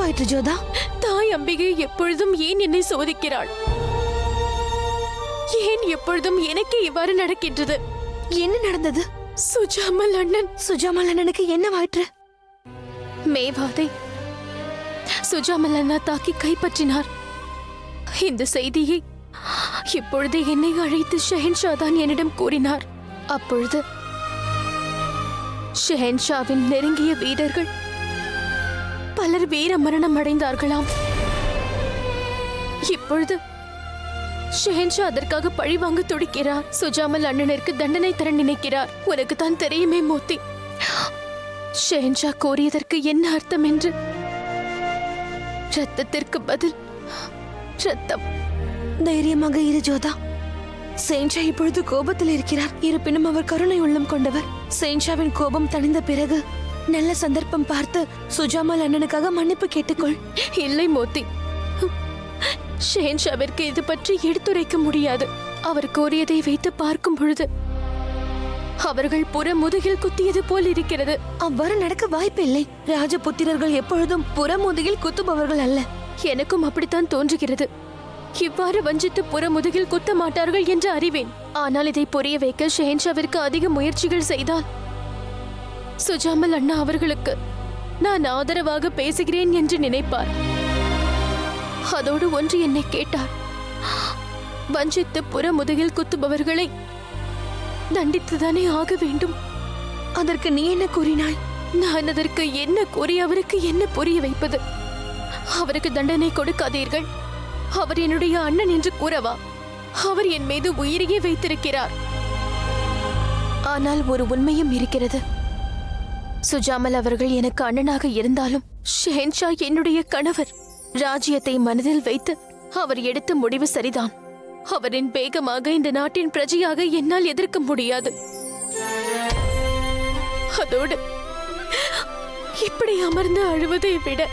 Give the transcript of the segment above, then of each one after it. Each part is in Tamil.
என்னவாயிற்று ஜோதா தாய் அம்பிகை எப்பொழுதும் ஏன் என்னை சோதிக்கிறாள் ஏன் எப்பொழுதும் எனக்கே இவ்வாறு நடக்கின்றது என்ன நடந்தது சுஜாமல் அண்ணன் சுஜாமல் அண்ணனுக்கு என்னவாயிற்று மேவாதை சுஜாமல் அண்ணா தாக்கி கைப்பற்றினார் இந்த செய்தியை இப்பொழுது என்னை அழைத்து ஷெஹன்ஷா தான் என்னிடம் கூறினார் அப்பொழுது ஷெஹன்ஷாவின் நெருங்கிய வீரர்கள் பலர் வீர மரணம் அடைந்தார்களாம் இப்பொழுது ஷெஹன்ஷா அதற்காக பழி வாங்க துடிக்கிறார் சுஜாமல் அண்ணனிற்கு தண்டனை தர நினைக்கிறார் உனக்கு தான் தெரியுமே மோத்தி ஷெஹன்ஷா கோரியதற்கு என்ன அர்த்தம் என்று ரத்தத்திற்கு பதில் ரத்தம் தைரியமாக இரு ஜோதா சேன்ஷா இப்பொழுது கோபத்தில் இருக்கிறார் இருப்பினும் அவர் கருணை உள்ளம் கொண்டவர் சேன்ஷாவின் கோபம் தணிந்த பிறகு நல்ல சந்தர்ப்பம் பார்த்து சுஜாமல் அண்ணனுக்காக மன்னிப்பு கேட்டுக்கொள் இல்லை மோத்தி ஷெஹன்ஷாவிற்கு இது பற்றி எடுத்துரைக்க முடியாது அவர் கோரியதை வைத்து பார்க்கும் பொழுது அவர்கள் புற முதுகில் குத்தியது போல் இருக்கிறது அவ்வாறு நடக்க வாய்ப்பில்லை ராஜபுத்திரர்கள் எப்பொழுதும் புறமுதுகில் குத்துபவர்கள் அல்ல எனக்கும் அப்படித்தான் தோன்றுகிறது இவ்வாறு வஞ்சித்து புற முதுகில் குத்த மாட்டார்கள் என்று அறிவேன் ஆனால் இதை புரிய வைக்க ஷெஹன்ஷாவிற்கு அதிக முயற்சிகள் செய்தால் சுஜாமல் அண்ணா அவர்களுக்கு நான் ஆதரவாக பேசுகிறேன் என்று நினைப்பார் அதோடு ஒன்று என்னை கேட்டார் வஞ்சித்து புற முதுகில் குத்துபவர்களை தண்டித்துதானே ஆக வேண்டும் அதற்கு நீ என்ன கூறினாய் நான் அதற்கு என்ன கூறி அவருக்கு என்ன புரிய வைப்பது அவருக்கு தண்டனை கொடுக்காதீர்கள் அவர் என்னுடைய அண்ணன் என்று கூறவா அவர் என் மீது உயிரையே வைத்திருக்கிறார் ஆனால் ஒரு உண்மையும் இருக்கிறது சுஜாமல் அவர்கள் எனக்கு அண்ணனாக இருந்தாலும் ஷெஹன்ஷா என்னுடைய கணவர் ராஜ்யத்தை மனதில் வைத்து அவர் எடுத்த முடிவு சரிதான் அவரின் வேகமாக இந்த நாட்டின் பிரஜையாக என்னால் எதிர்க்க முடியாது அதோடு இப்படி அமர்ந்து அழுவதை விட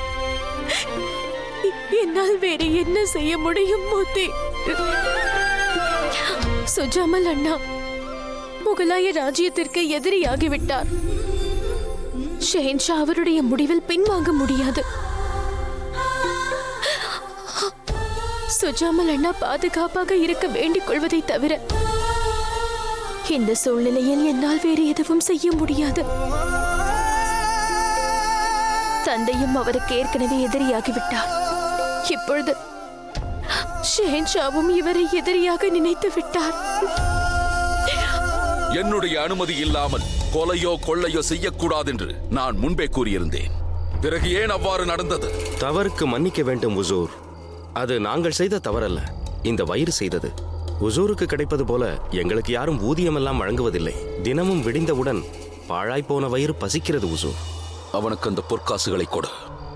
என்னால் வேறு என்ன செய்ய முடியும் மோத்தி சுஜாமல் அண்ணா முகலாய ராஜ்யத்திற்கு எதிரியாகிவிட்டார் ஷெஹன்ஷா அவருடைய முடிவில் பின்வாங்க முடியாது சுஜாமல் அண்ணா பாதுகாப்பாக இருக்க வேண்டிக் கொள்வதை தவிர இந்த சூழ்நிலையில் என்னால் வேறு எதுவும் செய்ய முடியாது தந்தையும் அவருக்கு ஏற்கனவே எதிரியாகிவிட்டார் இப்பொழுது ஷெஹன்ஷாவும் இவரை எதிரியாக நினைத்து விட்டார் என்னுடைய அனுமதி இல்லாமல் கொலையோ கொள்ளையோ செய்யக்கூடாது என்று நான் முன்பே கூறியிருந்தேன் பிறகு ஏன் அவ்வாறு நடந்தது தவறுக்கு மன்னிக்க வேண்டும் உசூர் அது நாங்கள் செய்த தவறல்ல இந்த வயிறு செய்தது உசூருக்கு கிடைப்பது போல எங்களுக்கு யாரும் ஊதியமெல்லாம் வழங்குவதில்லை தினமும் விடிந்தவுடன் பாழாய்ப்போன வயிறு பசிக்கிறது உசூர் அவனுக்கு அந்த பொற்காசுகளை கொடு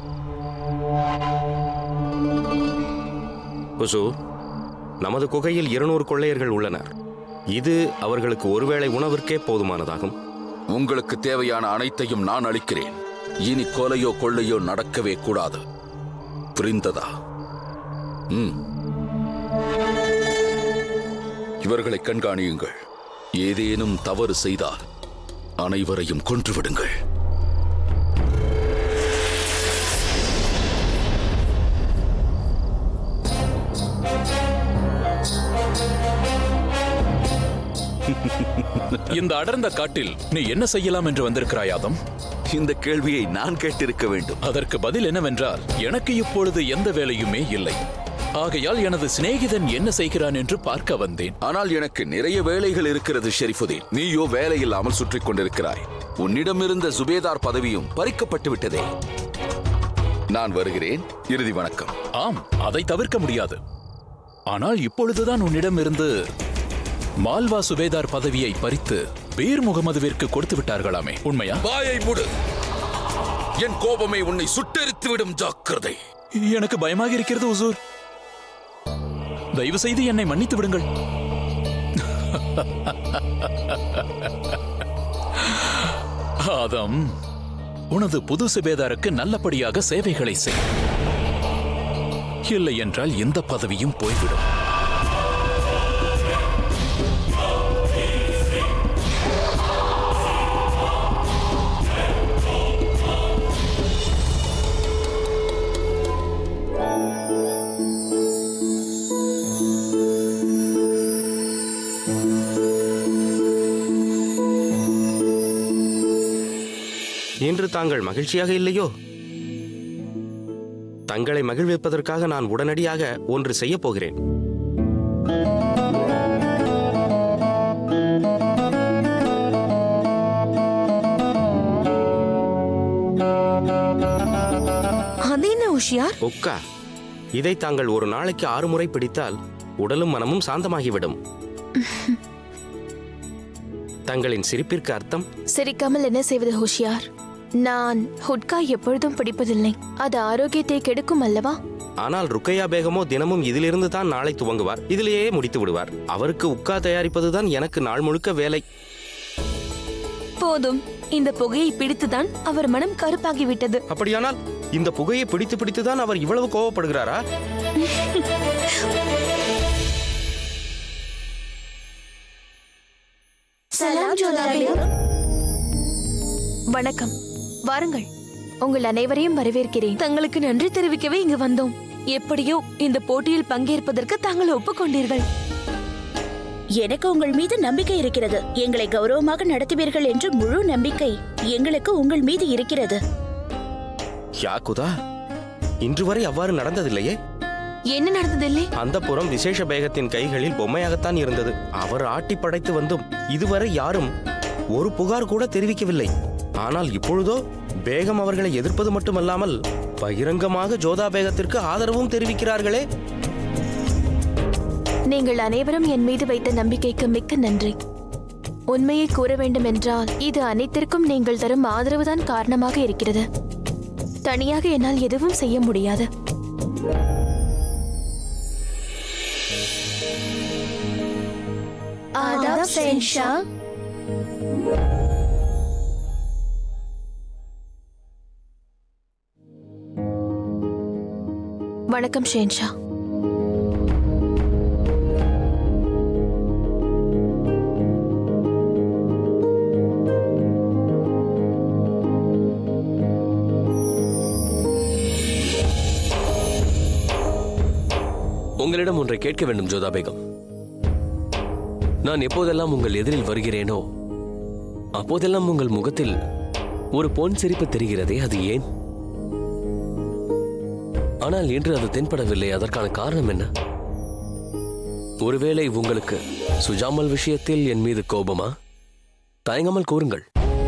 உசூர் நமது குகையில் இருநூறு கொள்ளையர்கள் உள்ளனர் இது அவர்களுக்கு ஒருவேளை உணவிற்கே போதுமானதாகும் உங்களுக்கு தேவையான அனைத்தையும் நான் அளிக்கிறேன் இனி கொலையோ கொள்ளையோ நடக்கவே கூடாது புரிந்ததா ம் இவர்களை கண்காணியுங்கள் ஏதேனும் தவறு செய்தால் அனைவரையும் கொன்றுவிடுங்கள் இந்த அடர்ந்த காட்டில் நீ என்ன செய்யலாம் என்று வந்திருக்கிறாய் ஆதம் இந்த கேள்வியை நான் கேட்டிருக்க வேண்டும் அதற்கு பதில் என்னவென்றால் எனக்கு இப்பொழுது எந்த வேலையுமே இல்லை ஆகையால் எனது சிநேகிதன் என்ன செய்கிறான் என்று பார்க்க வந்தேன் ஆனால் எனக்கு நிறைய வேலைகள் இருக்கிறது ஷெரிஃபுதீன் நீயோ வேலை இல்லாமல் சுற்றிக் கொண்டிருக்கிறாய் உன்னிடமிருந்த சுபேதார் பதவியும் பறிக்கப்பட்டு விட்டதே நான் வருகிறேன் இறுதி வணக்கம் ஆம் அதை தவிர்க்க முடியாது ஆனால் இப்பொழுதுதான் உன்னிடமிருந்து மால்வா சுபேதார் பதவியை பறித்து பீர் முகமதுவிற்கு கொடுத்து விட்டார்களாமே உண்மையா வாயை மூடு என் கோபமே உன்னை சுட்டெரித்து விடும் ஜாக்கிரதை எனக்கு பயமாக இருக்கிறது உசூர் தயவு செய்து என்னை மன்னித்து விடுங்கள் ஆதம் உனது புது சுபேதாருக்கு நல்லபடியாக சேவைகளை செய் இல்லை என்றால் எந்த பதவியும் போய்விடும் என்று தாங்கள் மகிழ்ச்சியாக இல்லையோ தங்களை மகிழ்விப்பதற்காக நான் உடனடியாக ஒன்று செய்யப் போகிறேன் அது என்ன உஷியார் உக்கா இதை தாங்கள் ஒரு நாளைக்கு ஆறு முறை பிடித்தால் உடலும் மனமும் சாந்தமாகிவிடும் தங்களின் சிரிப்பிற்கு அர்த்தம் சிரிக்காமல் என்ன செய்வது ஹோஷியார் நான் ஹுட்கா எப்பொழுதும் பிடிப்பதில்லை அது ஆரோக்கியத்தை கெடுக்கும் அல்லவா ஆனால் ருக்கையா பேகமோ தினமும் இதிலிருந்து தான் நாளை துவங்குவார் இதிலேயே முடித்து விடுவார் அவருக்கு உக்கா தயாரிப்பதுதான் எனக்கு நாள் முழுக்க வேலை போதும் இந்த புகையை பிடித்துதான் அவர் மனம் கருப்பாகிவிட்டது அப்படியானால் இந்த புகையை பிடித்து பிடித்துதான் அவர் இவ்வளவு கோவப்படுகிறாரா சலாம் ஜோதா பேகம் வணக்கம் வாருங்கள் உங்கள் அனைவரையும் வரவேற்கிறேன் தங்களுக்கு நன்றி தெரிவிக்கவே இங்கு வந்தோம் எப்படியோ இந்த போட்டியில் பங்கேற்பதற்கு தாங்கள் ஒப்புக்கொண்டீர்கள் எனக்கு உங்கள் மீது நம்பிக்கை இருக்கிறது எங்களை கௌரவமாக நடத்துவீர்கள் என்று முழு நம்பிக்கை எங்களுக்கு உங்கள் மீது இருக்கிறது யாக்குதா இன்று வரை அவ்வாறு நடந்ததில்லையே என்ன நடந்ததில்லை அந்த புறம் விசேஷ பேகத்தின் கைகளில் பொம்மையாகத்தான் இருந்தது அவர் ஆட்டி படைத்து வந்தும் இதுவரை யாரும் ஒரு புகார் கூட தெரிவிக்கவில்லை ஆனால் இப்பொழுதோ பேகம் அவர்களை எதிர்ப்பது மட்டுமல்லாமல் பகிரங்கமாக ஜோதா பேகத்திற்கு ஆதரவும் தெரிவிக்கிறார்களே நீங்கள் அனைவரும் என் மீது வைத்த நம்பிக்கைக்கு மிக்க நன்றி உண்மையை கூற வேண்டும் என்றால் இது அனைத்திற்கும் நீங்கள் தரும் ஆதரவுதான் காரணமாக இருக்கிறது தனியாக என்னால் எதுவும் செய்ய முடியாது ஆதாப் சென்ஷா. வணக்கம் ஷேன்ஷா உங்களிடம் ஒன்றை கேட்க வேண்டும் ஜோதா பேகம் நான் எப்போதெல்லாம் உங்கள் எதிரில் வருகிறேனோ அப்போதெல்லாம் உங்கள் முகத்தில் ஒரு பொன் சிரிப்பு தெரிகிறதே அது ஏன் ஆனால் இன்று அது தென்படவில்லை அதற்கான காரணம் என்ன ஒருவேளை உங்களுக்கு சுஜாமல் விஷயத்தில் என் மீது கோபமா தயங்காமல் கூறுங்கள்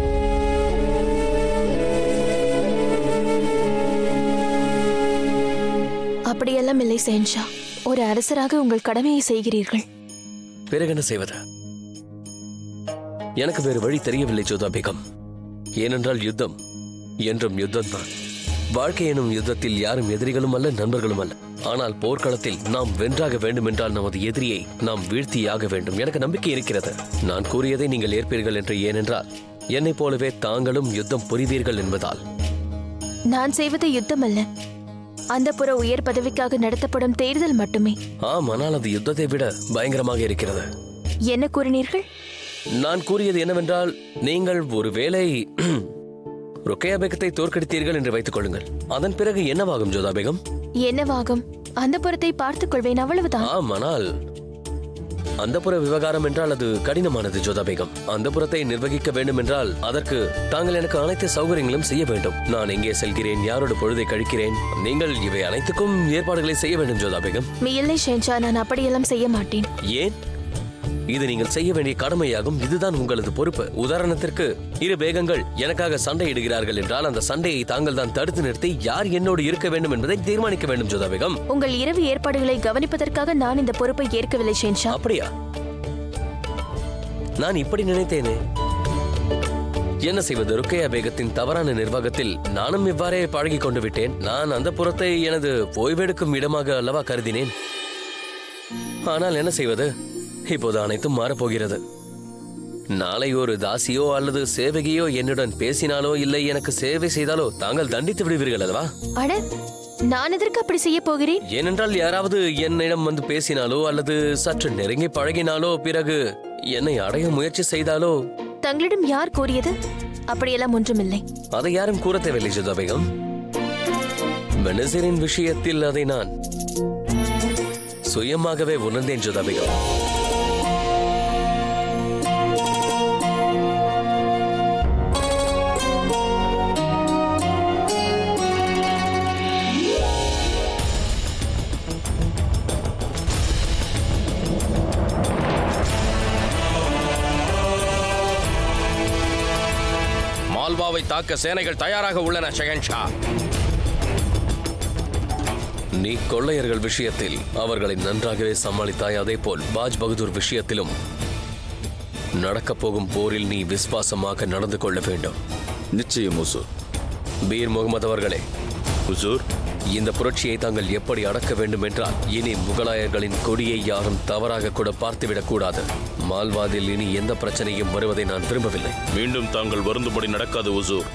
அப்படியெல்லாம் இல்லை சேன்ஷா ஒரு அரசராக உங்கள் கடமையை செய்கிறீர்கள் பிறகு என்ன செய்வது எனக்கு வேறு வழி தெரியவில்லை ஜோதா பேகம் ஏனென்றால் யுத்தம் என்றும் யுத்தம் தான் வாழ்க்கை எனும் யுத்தத்தில் யாரும் எதிரிகளும் அல்ல நண்பர்களும் அல்ல ஆனால் போர்க்களத்தில் நாம் வென்றாக வேண்டுமென்றால் நமது எதிரியை நாம் வீழ்த்தியாக வேண்டும் எனக்கு நம்பிக்கை இருக்கிறது நான் கூறியதை நீங்கள் ஏற்பீர்கள் என்று ஏனென்றால் என்னைப் போலவே தாங்களும் யுத்தம் புரிவீர்கள் என்பதால் நான் செய்வது யுத்தம் அல்ல அந்த புற உயர் பதவிக்காக நடத்தப்படும் தேர்தல் மட்டுமே ஆம் ஆனால் அது யுத்தத்தை விட பயங்கரமாக இருக்கிறது என்ன கூறினீர்கள் நான் கூறியது என்னவென்றால் நீங்கள் ஒருவேளை ருக்கையா பேகத்தை தோற்கடித்தீர்கள் என்று வைத்துக் கொள்ளுங்கள் அதன் பிறகு என்னவாகும் ஜோதா பேகம் என்னவாகும் அந்த புறத்தை பார்த்துக் கொள்வேன் அவ்வளவுதான் ஆம் ஆனால் அந்த புற விவகாரம் என்றால் அது கடினமானது ஜோதா பேகம் அந்த புறத்தை நிர்வகிக்க வேண்டும் என்றால் அதற்கு தாங்கள் எனக்கு அனைத்து சௌகரியங்களும் செய்ய வேண்டும் நான் எங்கே செல்கிறேன் யாரோட பொழுதை கழிக்கிறேன் நீங்கள் இவை அனைத்துக்கும் ஏற்பாடுகளை செய்ய வேண்டும் ஜோதா பேகம் இல்லை ஷேன்ஷா நான் அப்படியெல்லாம் செய்ய மாட்டேன் ஏன் இது நீங்கள் செய்ய வேண்டிய கடமையாகும் இதுதான் உங்களது பொறுப்பு உதாரணத்திற்கு இரு பேகங்கள் எனக்காக சண்டையிடுகிறார்கள் என்றால் அந்த சண்டையை தாங்கள் தான் தடுத்து நிறுத்தி யார் என்னோடு இருக்க வேண்டும் என்பதை தீர்மானிக்க வேண்டும் ஜோதா பேகம் உங்கள் இரவு ஏற்பாடுகளை கவனிப்பதற்காக நான் இந்த பொறுப்பை ஏற்கவில்லை ஷேன்ஷா அப்படியா நான் இப்படி நினைத்தேனே என்ன செய்வது ருக்கையா பேகத்தின் தவறான நிர்வாகத்தில் நானும் இவ்வாறே பழகிக் கொண்டு விட்டேன் நான் அந்த புறத்தை எனது ஓய்வெடுக்கும் இடமாக அல்லவா கருதினேன் ஆனால் என்ன செய்வது இப்போது அனைத்தும் மாறப்போகிறது நாளை ஒரு தாசியோ அல்லது சேவகியோ என்னுடன் பேசினாலோ இல்லை எனக்கு சேவை செய்தாலோ தாங்கள் தண்டித்து விடுவீர்கள் அல்லவா அட நான் எதற்கு அப்படி செய்ய போகிறேன் ஏனென்றால் யாராவது என்னிடம் வந்து பேசினாலோ அல்லது சற்று நெருங்கி பழகினாலோ பிறகு என்னை அடைய முயற்சி செய்தாலோ தங்களிடம் யார் கூறியது அப்படியெல்லாம் ஒன்றுமில்லை அதை யாரும் கூற தேவையில்லை ஜோதா பேகம் மெனசரின் விஷயத்தில் அதை நான் சுயமாகவே உணர்ந்தேன் ஜோதா பேகம் தாக்க சேனைகள் தயாராக உள்ளன ஷெகன்ஷா நீ கொள்ளையர்கள் விஷயத்தில் அவர்களை நன்றாகவே சமாளித்தாய் அதே போல் பாஜ் பகதூர் விஷயத்திலும் நடக்கப் போகும் போரில் நீ விசுவாசமாக நடந்து கொள்ள வேண்டும் நிச்சயம் ஹுசூர் பீர் முகமது அவர்களே ஹுசூர் இந்த புரட்சியை தாங்கள் எப்படி அடக்க வேண்டும் என்றால் இனி முகலாயர்களின் கொடியை யாரும் தவறாக கூட பார்த்துவிடக் கூடாது மால்வாதில் இனி எந்த பிரச்சனையும் வருவதை நான் விரும்பவில்லை மீண்டும் தாங்கள் வருந்தும்படி நடக்காது உசூர்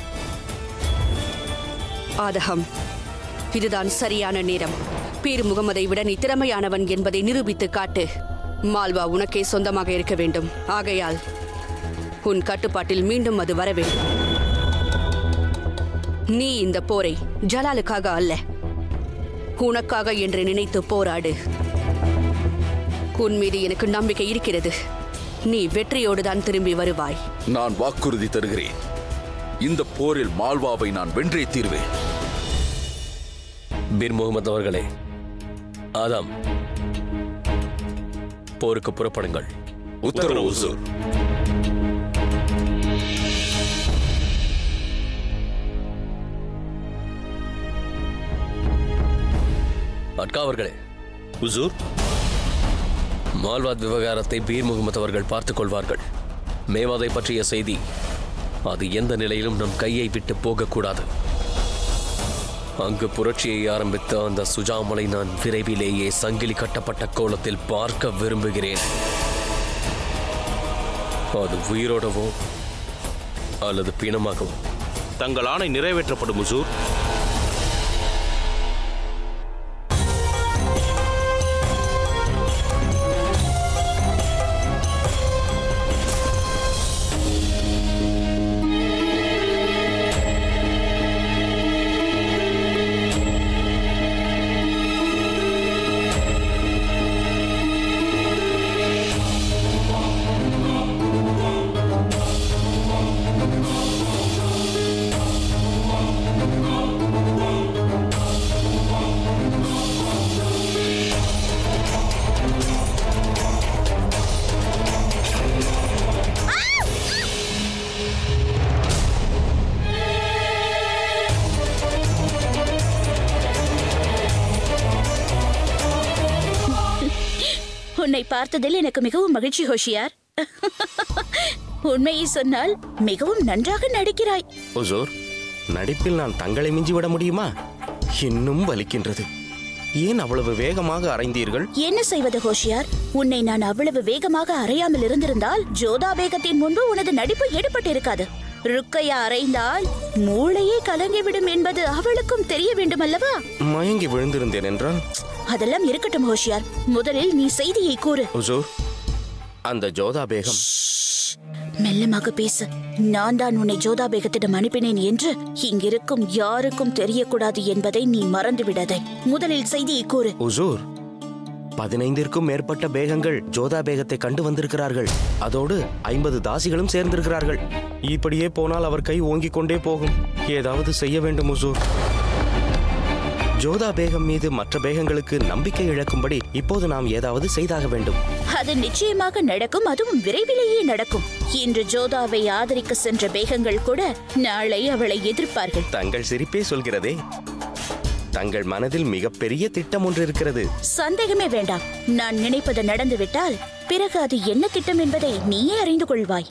ஆதகம் இதுதான் சரியான நேரம் பீர் முகமதை விட நீ திறமையானவன் என்பதை நிரூபித்து காட்டு மால்வா உனக்கே சொந்தமாக இருக்க வேண்டும் ஆகையால் உன் கட்டுப்பாட்டில் மீண்டும் அது வர வேண்டும் நீ இந்த போரை ஜலாலுக்காக அல்ல உனக்காக என்று நினைத்து போராடு உன் மீது எனக்கு நம்பிக்கை இருக்கிறது நீ வெற்றியோடு தான் திரும்பி வருவாய் நான் வாக்குறுதி தருகிறேன் இந்த போரில் மால்வாவை நான் வென்றே தீர்வேன் பீர் முகமது அவர்களே ஆதாம் போருக்கு புறப்படுங்கள் உத்தரவு ஹுசூர் அட்கா அவர்களே உசூர் மால்வாத் விவகாரத்தை பீர் முகமது அவர்கள் பார்த்துக் கொள்வார்கள் மேவாதை பற்றிய செய்தி அது எந்த நிலையிலும் நம் கையை விட்டு போகக்கூடாது அங்கு புரட்சியை ஆரம்பித்த அந்த சுஜாமலை நான் விரைவிலேயே சங்கிலி கட்டப்பட்ட கோலத்தில் பார்க்க விரும்புகிறேன் அது உயிரோடவோ அல்லது பிணமாகவோ தங்கள் ஆணை நிறைவேற்றப்படும் உசூர் உன்னை பார்த்ததில் எனக்கு மிகவும் மகிழ்ச்சி ஹோஷியார் உண்மையை சொன்னால் மிகவும் நன்றாக நடிக்கிறாய் ஹுசூர் நடிப்பில் நான் தங்களை மிஞ்சிவிட முடியுமா இன்னும் வலிக்கின்றது ஏன் அவ்வளவு வேகமாக அறைந்தீர்கள் என்ன செய்வது ஹோஷியார் உன்னை நான் அவ்வளவு வேகமாக அறையாமல் இருந்திருந்தால் ஜோதா பேகத்தின் முன்பு உனது நடிப்பு எடுபட்டிருக்காது ருக்கையா அறைந்தால் மூளையே கலங்கிவிடும் என்பது அவளுக்கும் தெரிய வேண்டும் அல்லவா மயங்கி விழுந்திருந்தேன் என்றால் அதெல்லாம் இருக்கட்டும் ஹோஷியார் முதலில் நீ செய்தியை கூறு ஹுசூர் அந்த ஜோதா பேகம் மெல்லமாக பேசு நான் தான் உன்னை ஜோதா பேகத்திடம் அனுப்பினேன் என்று இங்கிருக்கும் யாருக்கும் தெரியக்கூடாது என்பதை நீ மறந்துவிடாதே முதலில் செய்தியை கூறு ஹுசூர் பதினைந்திற்கும் மேற்பட்ட பேகங்கள் ஜோதா பேகத்தை கண்டு வந்திருக்கிறார்கள் அதோடு ஐம்பது தாசிகளும் சேர்ந்திருக்கிறார்கள் இப்படியே போனால் அவர் கை ஓங்கிக் கொண்டே போகும் ஏதாவது செய்ய வேண்டும் ஹுசூர் ஜோதா பேகம் மீது மற்ற பேகங்களுக்கு நம்பிக்கை இழக்கும்படி இப்போது நாம் ஏதாவது செய்தாக வேண்டும் அது நிச்சயமாக நடக்கும் அதுவும் விரைவிலேயே நடக்கும் இன்று ஜோதாவை ஆதரிக்க சென்ற பேகங்கள் கூட நாளை அவளை எதிர்ப்பார்கள் தங்கள் சிரிப்பே சொல்கிறதே தங்கள் மனதில் மிகப்பெரிய திட்டம் ஒன்று இருக்கிறது சந்தேகமே வேண்டாம் நான் நினைப்பது நடந்துவிட்டால் பிறகு அது என்ன திட்டம் என்பதை நீயே அறிந்து கொள்வாய்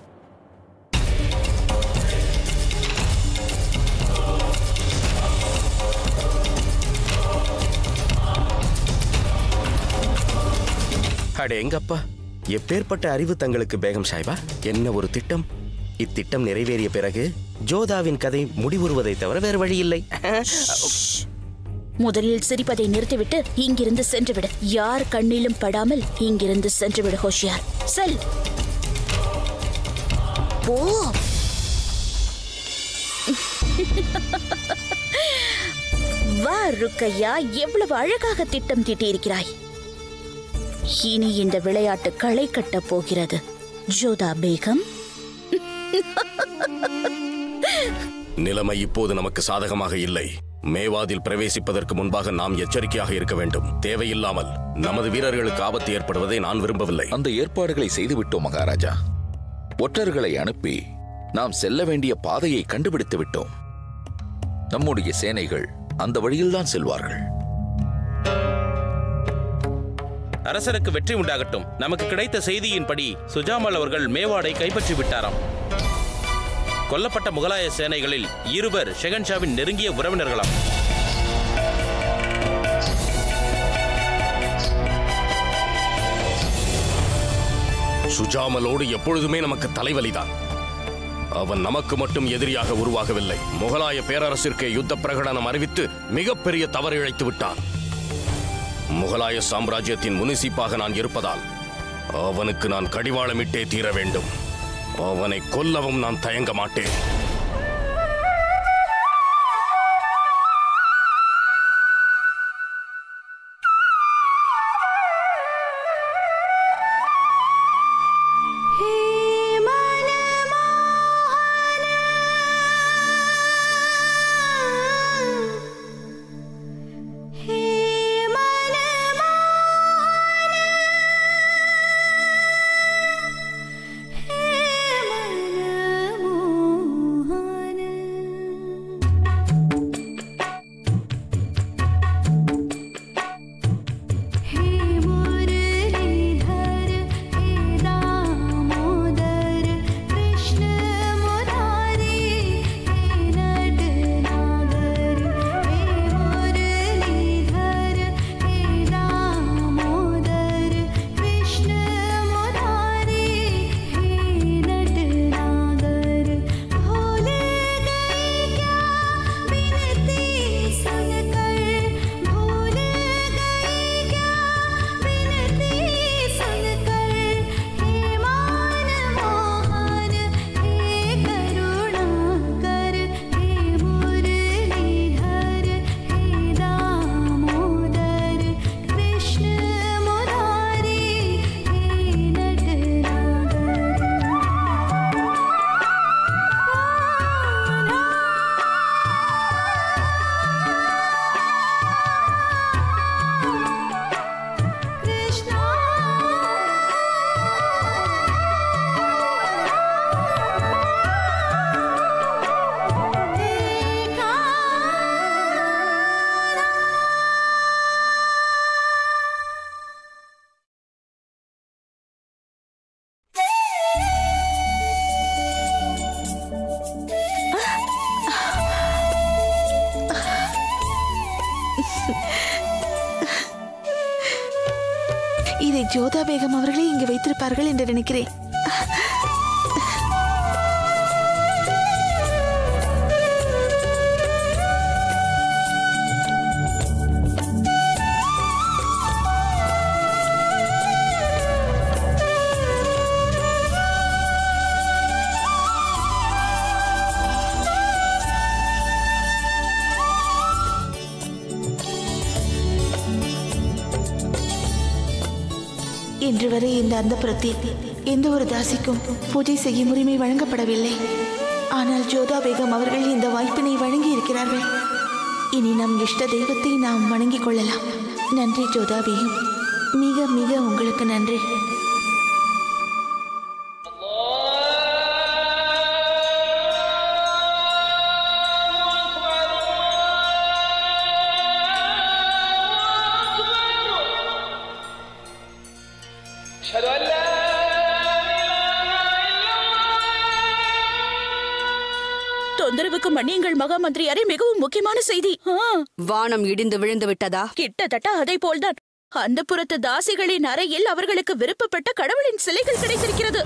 அடே எங்கப்பா எப்பேற்பட்ட அறிவு தங்களுக்கு பேகம் சாய்பா என்ன ஒரு திட்டம் இத்திட்டம் நிறைவேறிய பிறகு ஜோதாவின் கதை முடிவுறுவதை தவிர வேறு வழி இல்லை முதலில் சிரிப்பதை நிறுத்திவிட்டு இங்கிருந்து சென்றுவிடு யார் கண்ணிலும் படாமல் இங்கிருந்து சென்றுவிடு ஹோஷியார் செல் போ வா ருக்கையா எவ்வளவு அழகாக திட்டம் தீட்டியிருக்கிறாய் இனி இந்த விளையாட்டு களை கட்டப் போகிறது ஜோதா பேகம் நிலைமை இப்போது நமக்கு சாதகமாக இல்லை மேவாதில் பிரவேசிப்பதற்கு முன்பாக நாம் எச்சரிக்கையாக இருக்க வேண்டும் தேவையில்லாமல் நமது வீரர்களுக்கு ஆபத்து ஏற்படுவதை நான் விரும்பவில்லை அந்த ஏற்பாடுகளை செய்துவிட்டோம் மகாராஜா ஒற்றர்களை அனுப்பி நாம் செல்ல வேண்டிய பாதையை கண்டுபிடித்து விட்டோம் நம்முடைய சேனைகள் அந்த வழியில்தான் செல்வார்கள் அரசருக்கு வெற்றி உண்டாகட்டும் நமக்கு கிடைத்த செய்தியின்படி சுஜாமல் அவர்கள் மேவாடை கைப்பற்றி விட்டாராம் கொல்லப்பட்ட முகலாய சேனைகளில் இருவர் ஷெகன்ஷாவின் நெருங்கிய உறவினர்களாம் சுஜாமலோடு எப்பொழுதுமே நமக்கு தலைவலிதான் அவன் நமக்கு மட்டும் எதிரியாக உருவாகவில்லை முகலாய பேரரசிற்கு யுத்த பிரகடனம் அறிவித்து மிகப்பெரிய தவறு இழைத்து விட்டான் முகலாய சாம்ராஜ்யத்தின் முனிசிப்பாக நான் இருப்பதால் அவனுக்கு நான் கடிவாளமிட்டே தீர வேண்டும் அவனை கொல்லவும் நான் தயங்க மாட்டேன் இதை ஜோதா பேகம் அவர்களே இங்கு வைத்திருப்பார்கள் என்று நினைக்கிறேன் இன்று வரை இந்த அந்தப்புறத்தில் எந்த ஒரு தாசிக்கும் பூஜை செய்யும் உரிமை வழங்கப்படவில்லை ஆனால் ஜோதா பேகம் அவர்கள் இந்த வாய்ப்பினை வழங்கி இருக்கிறார்கள் இனி நம் இஷ்ட தெய்வத்தை நாம் வணங்கிக் கொள்ளலாம் நன்றி ஜோதா பேகம் மிக மிக உங்களுக்கு நன்றி தொந்தரவுக்கு மன்னியுங்கள் மகா மந்திரியாரே மிகவும் முக்கியமான செய்தி ஆ, வானம் இடிந்து விழுந்து விட்டதா கிட்டத்தட்ட அதை போல்தான் அந்த புறத்து தாசிகளின் அறையில் அவர்களுக்கு விருப்பப்பட்ட கடவுளின் சிலைகள் கிடைத்திருக்கிறது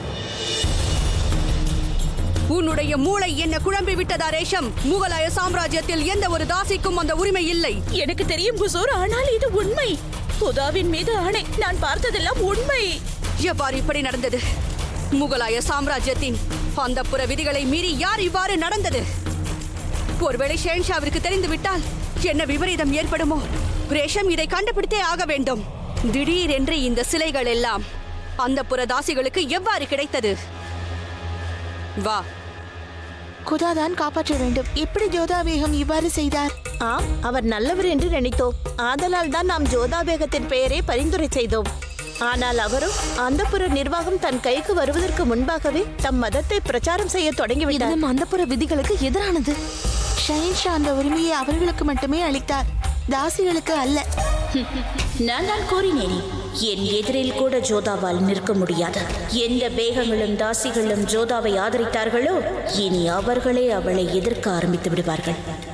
உன்னுடைய மூளை என்ன குழம்பி விட்டதா ரேஷம் முகலாய சாம்ராஜ்யத்தில் எந்த ஒரு தாசிக்கும் அந்த உரிமை இல்லை எனக்கு தெரியும் குசூர் ஆனால் இது உண்மை புதாவின் மீது ஆணை நான் பார்த்ததெல்லாம் உண்மை எவ்வாறு இப்படி நடந்தது முகலாய சாம்ராஜ்யத்தின் அந்த புற விதிகளை மீறி யார் இவ்வாறு நடந்தது ஒருவேளை ஷேன்ஷாவிற்கு தெரிந்துவிட்டால் என்ன விபரீதம் ஏற்படுமோ ரேஷம் இதை கண்டுபிடித்தே ஆக வேண்டும் திடீரென்று இந்த சிலைகள் எல்லாம் அந்த புற தாசிகளுக்கு எவ்வாறு கிடைத்தது வா குதாதான் காப்பாற்ற வேண்டும் எப்படி ஜோதா பேகம் இவ்வாறு செய்தார் ஆம் அவர் நல்லவர் என்று நினைத்தோம் ஆதலால் தான் நாம் ஜோதா பேகத்தின் பெயரை பரிந்துரை செய்தோம் ஆனால் அவரும் அந்தப்புற நிர்வாகம் தன் கைக்கு வருவதற்கு முன்பாகவே தம் மதத்தை பிரச்சாரம் செய்ய தொடங்கிவிட்டார் இது நம் அந்தப்புற விதிகளுக்கு எதிரானது ஷஹின்ஷா அந்த உரிமையை அவர்களுக்கு மட்டுமே அளித்தார் தாசிகளுக்கு அல்ல நான் தான் கூறினேனே என் எதிரில் கூட ஜோதாவால் நிற்க முடியாது எந்த பேகங்களும் தாசிகளும் ஜோதாவை ஆதரித்தார்களோ இனி அவர்களே அவளை எதிர்க்க ஆரம்பித்து விடுவார்கள்